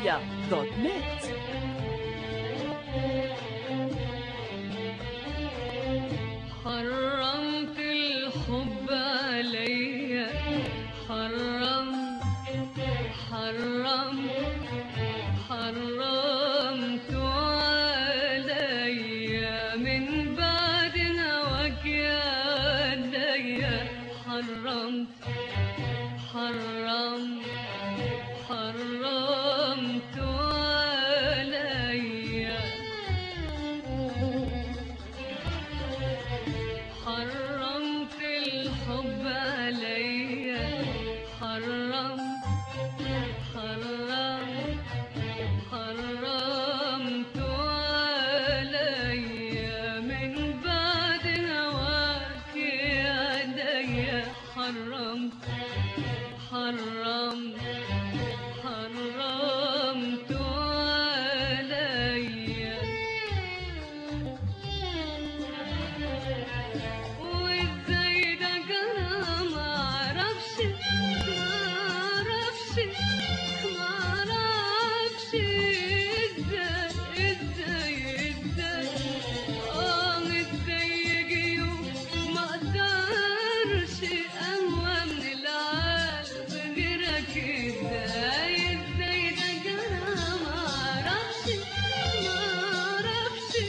عربية دوت نت حرمت الحب عليا حرم حرم حرمت عليا من بعد هواك يا عليا حرمت حرم حرمت عليا حرمت الحب عليا حرم حرم حرمت عليا من بعد هواك يا عينيا حرمت حرم حرمت عليا وازاي ده جرى معرفش معرفش معرفش ازاي ازاي ازاي اه ازاي يجي يوم ما اقدرش اهوى من العالم غيرك ازاي ازاي ده جرى معرفش معرفش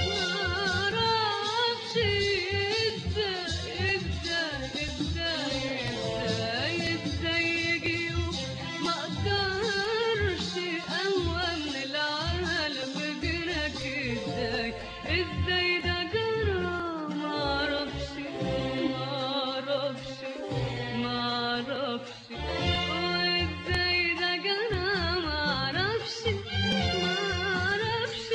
معرفش ازاي ازاي ازاي ازاي ازاي يجي يوم ما اقدرش اهوى من العالم غيرك ازاي ازاي ده جرى معرفش معرفش معرفش وازاي ده جرى معرفش معرفش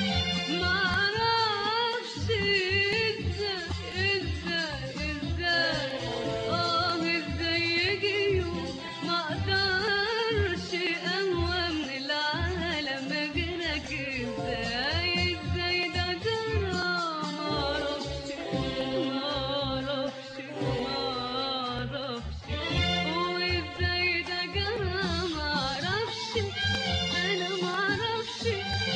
معرفش ازاي ازاي ازاي اه ازاي يجي يوم ما اقدرش اهوى من العالم غيرك ازاي ازاي ده جرى معرفش معرفش معرفش وازاي ده جرى معرفش انا معرفش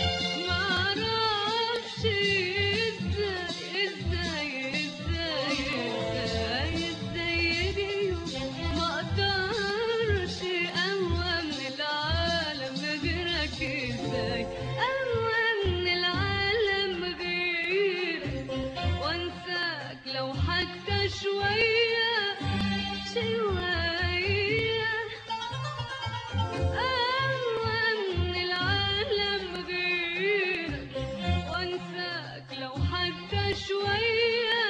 معرفش ازاي ازاي ازاي ازاي ازاي يجي يوم ما اقدرش اهوى من العالم غيرك ازاي اهوى من العالم غيرك وانساك لو حتى شوية شوية أهوى من العالم غيرك وانساك لو حتى شوية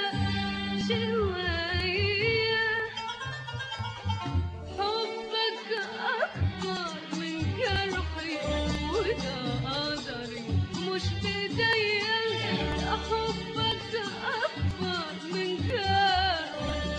شوية حبك أكبر من جرحي وده قدري مش بإيديا حبك أكبر من جرحي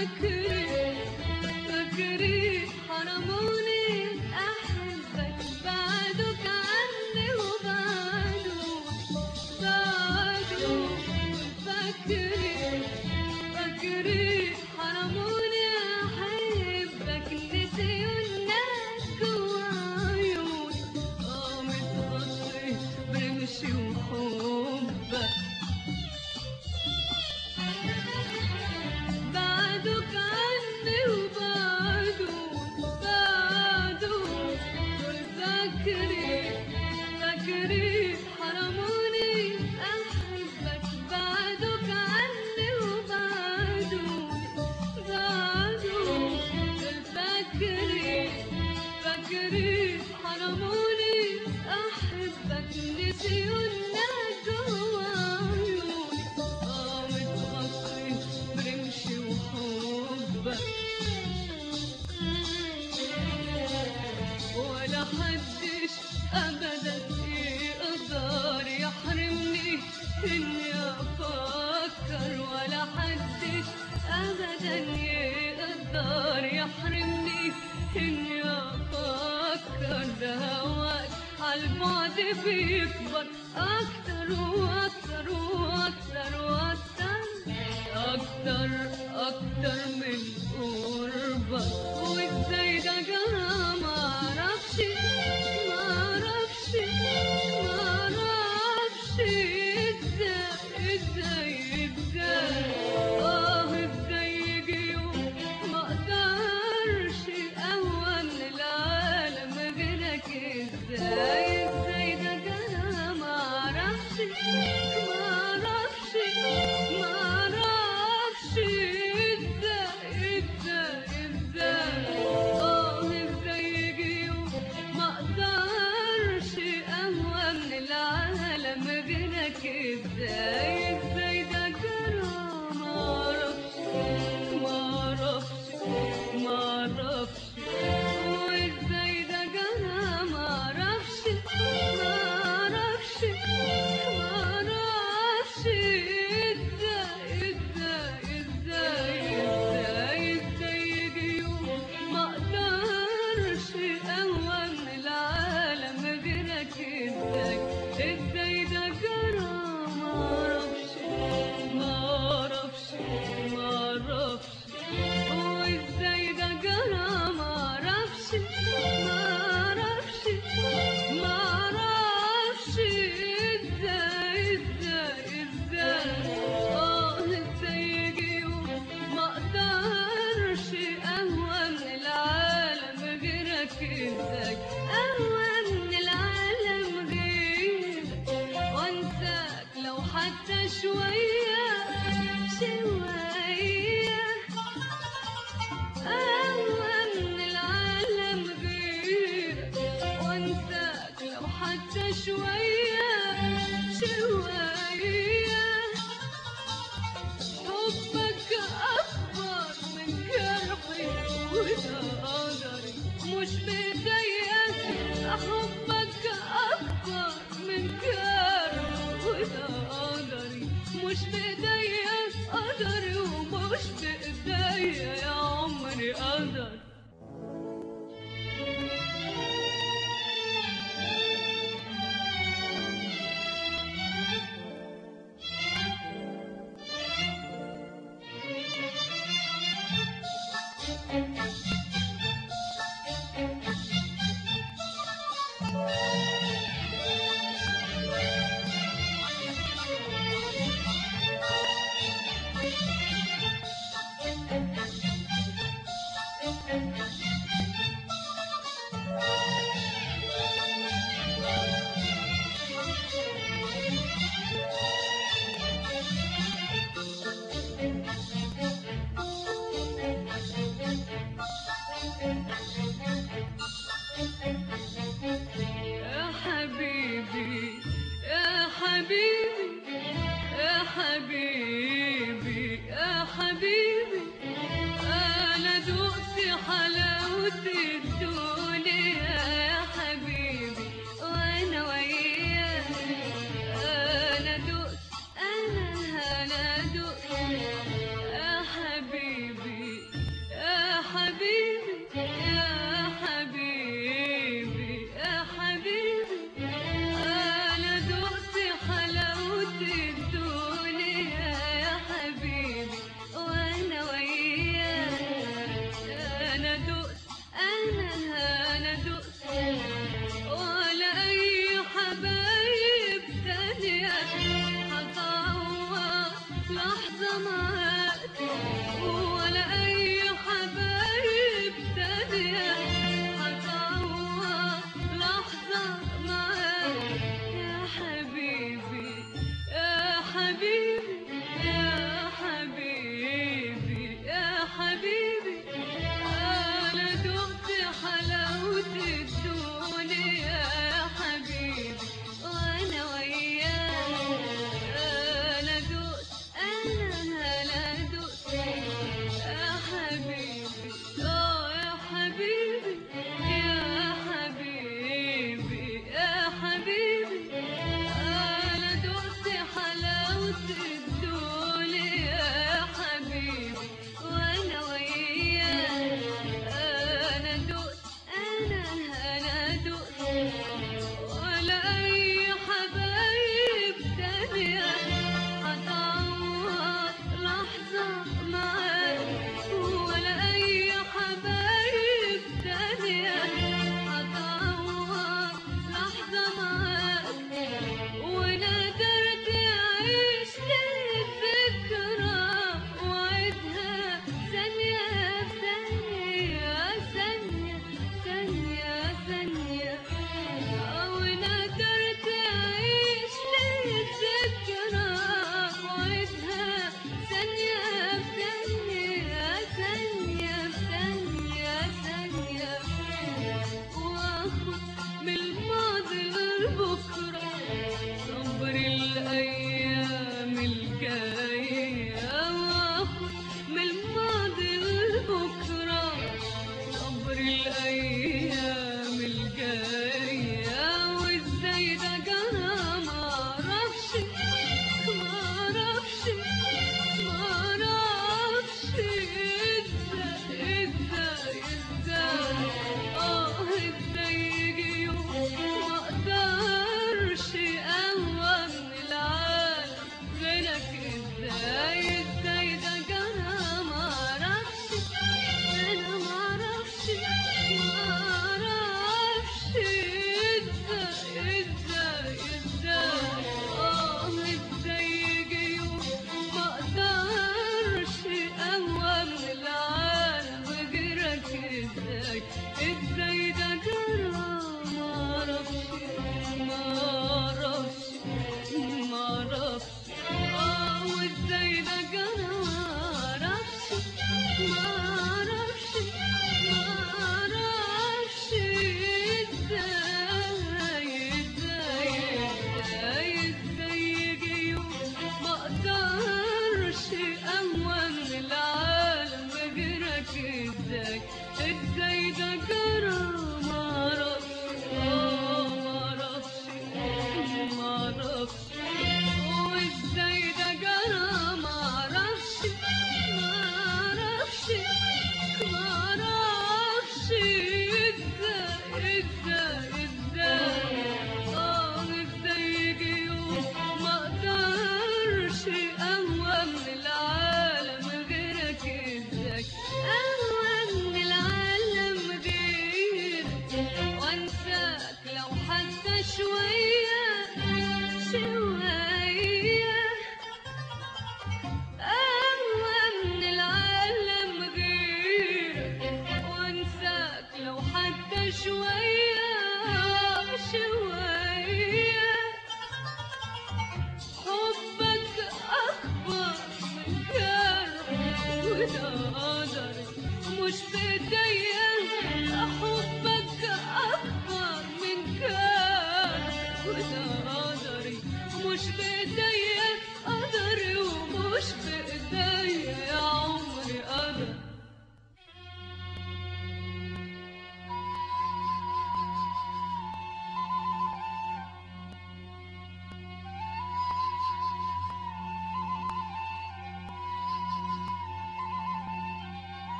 فاكرين فاكرين حرموني أحبك بعدك عني وبعدك بعدك فاكرين فاكرين حرموني أحبك نسيوا الناس جوا عيوني آه متغطي برمشي وحبك بعدك عني وبعدك بعدك دول فاكرين فاكرين حرموني أحبك بعدك عني وبعدك بعدك دول فاكرين فاكرين حرموني أحبك نسيوا الناس جوا عيوني آه متغطي برمشي وحبك ولا حدش ابدا يقدر يحرمني اني افكر ولا حدش ابدا يقدر يحرمني اني افكر ده هواك عالبعد بيكبر اكتر واكتر واكتر واكتر اكتر اكتر من قربك وازاي ده جرى معرفش معرفش معرفش ازاي ازاي ازاي اه ازاي يجي يوم ما اقدرش اهون العالم غيرك ازاي ازاي ده جرى معرفش معرفش معرفش ازاي ازاي ازاي اه ازاي يجي يوم ما اقدرش اهون العالم غيرك ازاي ازاي ده جرى معرفش معرفش معرفش وازاي ده جرى معرفش معرفش معرفش ازاي ازاي ازاي ازاي ازاي يجي يوم ما اقدرش اهون العالم غيرك ازاي ازاي ده جرى معرفش معرفش معرفش وازاي ده جرى معرفش معرفش معرفش ازاي ازاي ازاي اه ازاي يجي يوم ما اقدرش اهون العالم غيرك ازاي اهون العالم غيرك وانساك لو حتى شويه شويه أهون العالم غيرك وانساك لو حتى شوية شوية حبك أكبر من جرحي وده قدري مش بإيديا حبك أكبر من جرحي وده قدري مش بإيديا قدري ومش بإيديا يا عمري قدر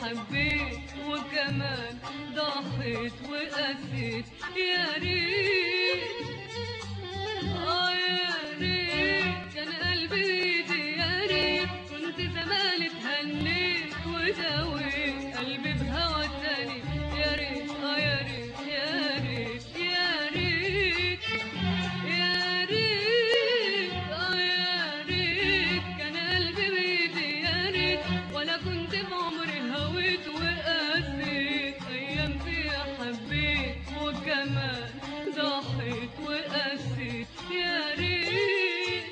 حبيت وكمان ضحيت وقسيت يا ريت اه يا ريت كان قلبي بيدي يا ريت كنت زمان اتهنيت وداويت قلبي بهوى تاني يا ريت اه يا ريت يا ريت يا ريت يا ريت اه يا ريت كان قلبي بيدي يا ريت ولا كنت بعمري هويت وقاسيت ايام فيها حبيت وكمان ضحيت وقاسيت يا ريت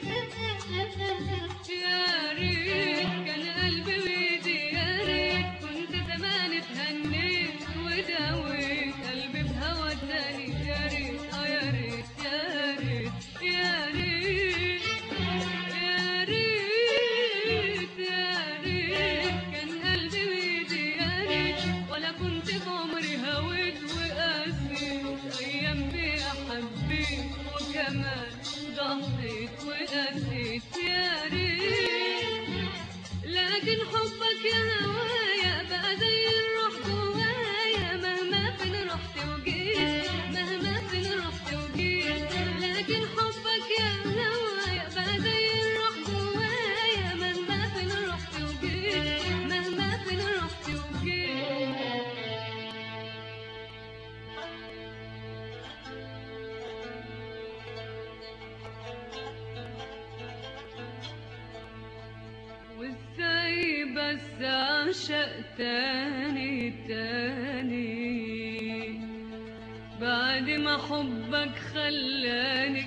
يا ريت كان قلبي بيدي يا ريت كنت زمان اتهنيت وداويت قلبي بهوى تاني يا ريت اه يا ريت يا ريت يا ريت يا ريت يا ريت كان قلبي بيدي يا ريت ولا كنت بعمري هويت وقاسيت ايام بيها حبيت وكمان ضحيت وقاسيت يا ريت لكن حبك يا هوايا بقى زي الروح جوايا مهما فين رحت وجيت مهما فين رحت وجيت لكن حبك يا هوايا بقى زي الروح جوايا مهما فين رحت وجيت مهما فين رحت وجيت وازاي بس اعشق تاني تاني بعد ما حبك خلاني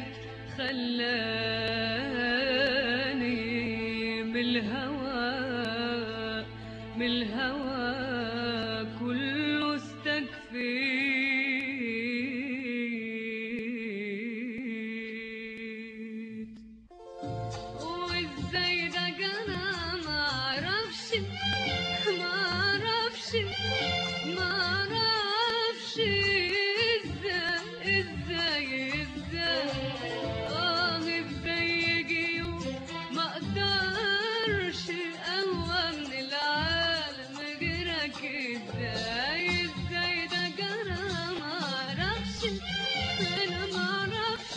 خلاني بالهوى بالهوى كله استكفيت وازاي ده جرى معرفش معرفش معرفش ازاي ازاي ازاي اه ازاي يجي يوم ما اقدرش اقوى من العالم غيرك ازاي ازاي ده جرى معرفش انا معرفش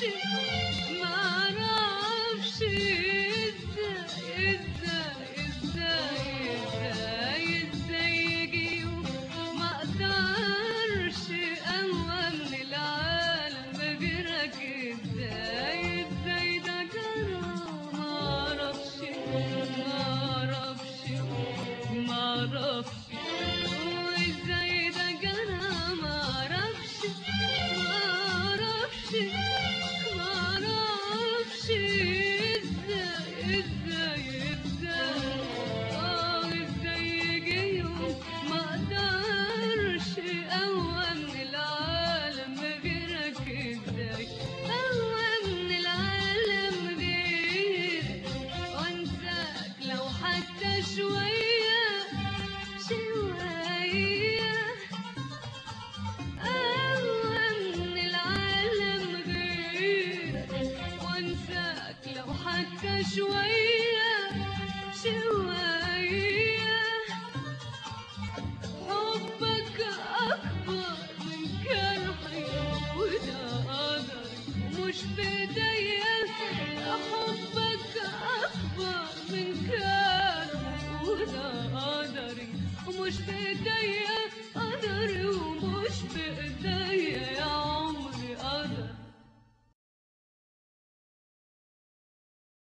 معرفش ازاي ازاي ازاي ازاي ازاي يجي يوم ما اقدرش اقوى من العالم غيرك ازاي ازاي ده جرى معرفش معرفش معرفش